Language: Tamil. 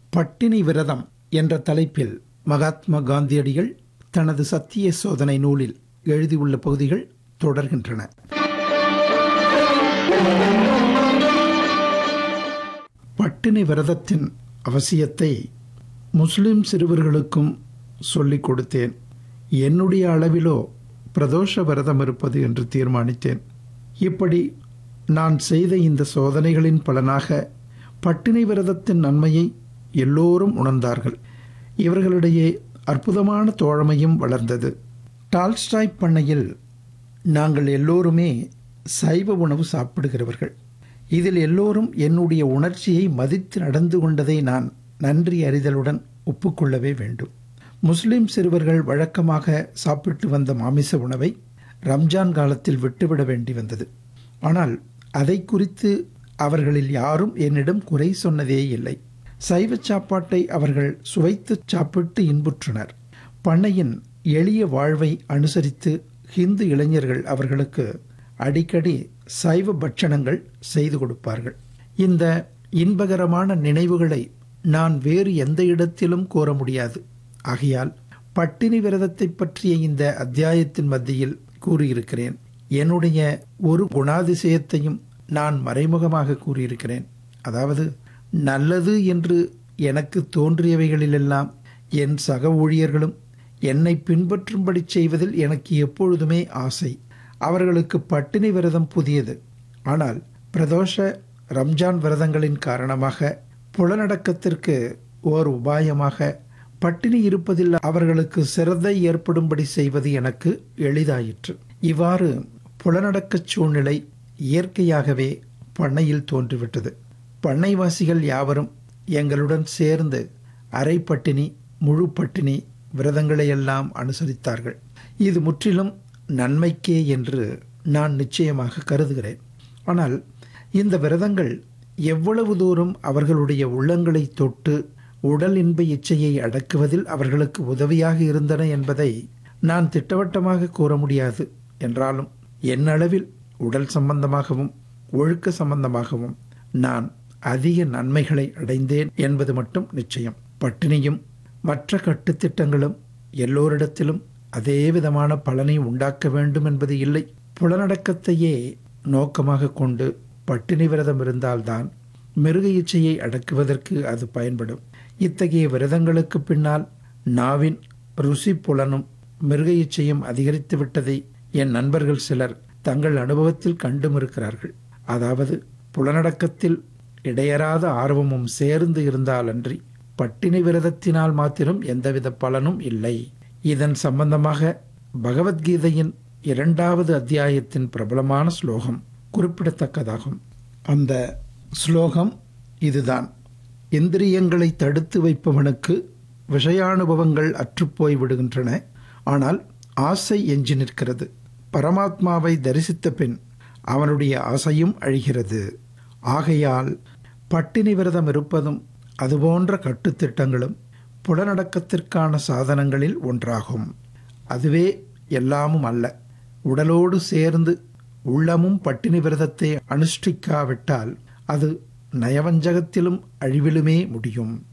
பட்டினி விரதம் என்ற தலைப்பில் மகாத்மா காந்தியடிகள் தனது சத்திய சோதனை நூலில் எழுதியுள்ள பகுதிகள் தொடர்கின்றன பட்டினி விரதத்தின் அவசியத்தை முஸ்லிம் சிறுவர்களுக்கும் சொல்லிக் கொடுத்தேன் என்னுடைய அளவிலோ பிரதோஷ விரதம் இருப்பது என்று தீர்மானித்தேன் இப்படி நான் செய்த இந்த சோதனைகளின் பலனாக பட்டினி விரதத்தின் நன்மையை எல்லோரும் உணர்ந்தார்கள் இவர்களிடையே அற்புதமான தோழமையும் வளர்ந்தது டால்ஸ்டாய் பண்ணையில் நாங்கள் எல்லோருமே சைவ உணவு சாப்பிடுகிறவர்கள் இதில் எல்லோரும் என்னுடைய உணர்ச்சியை மதித்து நடந்து கொண்டதை நான் நன்றி அறிதலுடன் ஒப்புக்கொள்ளவே வேண்டும் முஸ்லிம் சிறுவர்கள் வழக்கமாக சாப்பிட்டு வந்த மாமிச உணவை ரம்ஜான் காலத்தில் விட்டுவிட வேண்டி வந்தது ஆனால் அதை குறித்து அவர்களில் யாரும் என்னிடம் குறை சொன்னதே இல்லை சைவ சாப்பாட்டை அவர்கள் சுவைத்து சாப்பிட்டு இன்புற்றனர் பண்ணையின் எளிய வாழ்வை அனுசரித்து ஹிந்து இளைஞர்கள் அவர்களுக்கு அடிக்கடி சைவ பட்சணங்கள் செய்து கொடுப்பார்கள் இந்த இன்பகரமான நினைவுகளை நான் வேறு எந்த இடத்திலும் கோர முடியாது ஆகையால் பட்டினி விரதத்தை பற்றிய இந்த அத்தியாயத்தின் மத்தியில் கூறியிருக்கிறேன் என்னுடைய ஒரு குணாதிசயத்தையும் நான் மறைமுகமாக கூறியிருக்கிறேன் அதாவது நல்லது என்று எனக்கு தோன்றியவைகளிலெல்லாம் என் சக ஊழியர்களும் என்னை பின்பற்றும்படி செய்வதில் எனக்கு எப்பொழுதுமே ஆசை அவர்களுக்கு பட்டினி விரதம் புதியது ஆனால் பிரதோஷ ரம்ஜான் விரதங்களின் காரணமாக புலனடக்கத்திற்கு ஓர் உபாயமாக பட்டினி இருப்பதில் அவர்களுக்கு சிரத்தை ஏற்படும்படி செய்வது எனக்கு எளிதாயிற்று இவ்வாறு புலனடக்கச் சூழ்நிலை இயற்கையாகவே பண்ணையில் தோன்றிவிட்டது பண்ணைவாசிகள் யாவரும் எங்களுடன் சேர்ந்து அரை பட்டினி முழு பட்டினி விரதங்களையெல்லாம் அனுசரித்தார்கள் இது முற்றிலும் நன்மைக்கே என்று நான் நிச்சயமாக கருதுகிறேன் ஆனால் இந்த விரதங்கள் எவ்வளவு தூரம் அவர்களுடைய உள்ளங்களை தொட்டு உடல் இன்ப இச்சையை அடக்குவதில் அவர்களுக்கு உதவியாக இருந்தன என்பதை நான் திட்டவட்டமாக கூற முடியாது என்றாலும் என்னளவில் உடல் சம்பந்தமாகவும் ஒழுக்க சம்பந்தமாகவும் நான் அதிக நன்மைகளை அடைந்தேன் என்பது மட்டும் நிச்சயம் பட்டினியும் மற்ற கட்டுத்திட்டங்களும் எல்லோரிடத்திலும் அதே விதமான பலனை உண்டாக்க வேண்டும் என்பது இல்லை புலனடக்கத்தையே நோக்கமாக கொண்டு பட்டினி விரதம் இருந்தால்தான் மிருக இச்சையை அடக்குவதற்கு அது பயன்படும் இத்தகைய விரதங்களுக்கு பின்னால் நாவின் ருசி புலனும் மிருக இச்சையும் அதிகரித்து விட்டதை என் நண்பர்கள் சிலர் தங்கள் அனுபவத்தில் கண்டும் இருக்கிறார்கள் அதாவது புலனடக்கத்தில் இடையறாத ஆர்வமும் சேர்ந்து இருந்தாலன்றி பட்டினி விரதத்தினால் மாத்திரம் எந்தவித பலனும் இல்லை இதன் சம்பந்தமாக பகவத்கீதையின் இரண்டாவது அத்தியாயத்தின் பிரபலமான ஸ்லோகம் குறிப்பிடத்தக்கதாகும் அந்த ஸ்லோகம் இதுதான் இந்திரியங்களை தடுத்து வைப்பவனுக்கு விஷயானுபவங்கள் அற்றுப்போய் விடுகின்றன ஆனால் ஆசை எஞ்சி நிற்கிறது பரமாத்மாவை தரிசித்த பின் அவனுடைய ஆசையும் அழிகிறது ஆகையால் பட்டினி விரதம் இருப்பதும் அதுபோன்ற கட்டுத்திட்டங்களும் புலனடக்கத்திற்கான சாதனங்களில் ஒன்றாகும் அதுவே எல்லாமும் அல்ல உடலோடு சேர்ந்து உள்ளமும் பட்டினி விரதத்தை அனுஷ்டிக்காவிட்டால் அது நயவஞ்சகத்திலும் அழிவிலுமே முடியும்